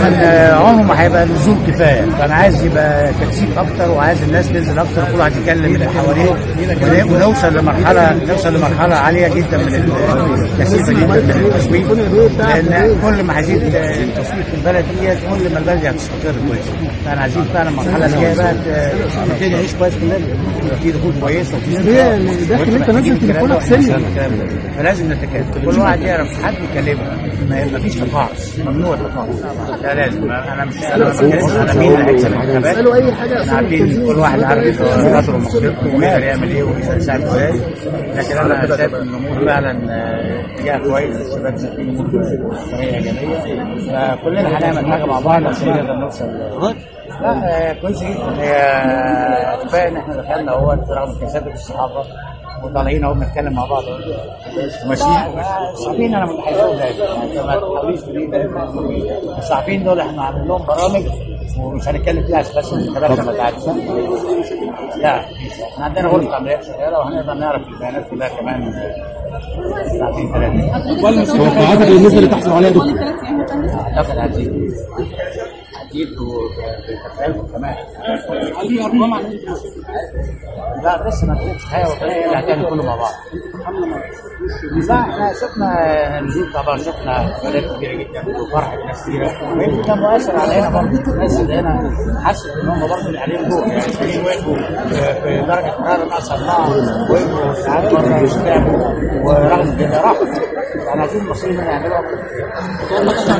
من آه، عمره ما هيبقى نزول كفايه فانا عايز يبقى تكثيف اكتر وعايز الناس تنزل اكتر كل واحد يكلم اللي حواليه ون- ونوصل لمرحله نوصل لمرحله عاليه جدا من الكثيفه جدا من التسويق لان كل ما هيزيد التسويق في البلد ديت كل ما البلد دي هتستقر كويس فانا عايزين فعلا المرحله اللي جايه بقى ت- نبتدي نعيش كويس كلنا يبقى في دخول كويس وفي هي اللي داخل انت نازل تليفونك سلم الكلام ده فلازم نتكاتف كل واحد يعرف حد يكلمه ما ما فيش تقاعس ممنوع التقاعس ده لازم انا مش انا ما بتكلمش على مين اللي هيكسب الانتخابات اسألوا أي حاجة احنا عارفين كل واحد عارف قدره ومقدرته ويقدر يعمل ايه ويقدر يساعد ازاي لكن انا شايف ان الامور فعلا آه، اتجاه كويس الشباب شايفين الامور بطريقه ايجابيه فكلنا هنعمل حاجه مع بعض عشان نقدر نوصل لا آه، كويس جدا هي كفايه ان احنا دخلنا اهو رغم كثافه الصحافه وطالعين اهو بنتكلم مع بعض ماشيين الصحفيين انا متحيزهم دايما يعني ما تحاوليش تجيب الصحفيين دول احنا عاملين لهم برامج ومش هنتكلم فيها عشان بس الانتخابات لما تعدي لا احنا عندنا غرفه عمليات شغاله وهنقدر نعرف البيانات كلها كمان ساعتين ثلاثه توقعاتك بالنسبه اللي تحصل عليها دكتور اعتقد هتزيد هتزيد وبالتفاؤل كمان هل في ارقام عن لا لسه ما تجيبش حاجه وكده هتعمل كله مع بعض لا احنا شفنا نزول طبعا شفنا احتفالات كبيره جدا وفرحه ناس كتيره ويمكن ده مؤثر علينا برضه الناس اللي هنا حست ان هم برضه اللي عليهم دور يعني الفريقين وقفوا في- في درجه حراره ناقص اربعه وقفوا ساعات بره تعبوا ورغم كده راحوا احنا عايزين المصريين هنا يعملوا اكتر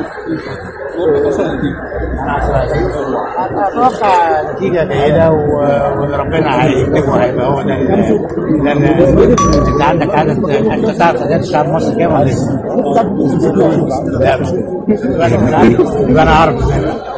انا اتوقع نتيجه جيده و- وان ربنا هيكتبه هيبقى هو ده ال- لان انت عندك عدد انت تعرف عدد الشعب المصري كام ولا لسه؟ لا مش كده. يبقى انا يبقى انا اعرف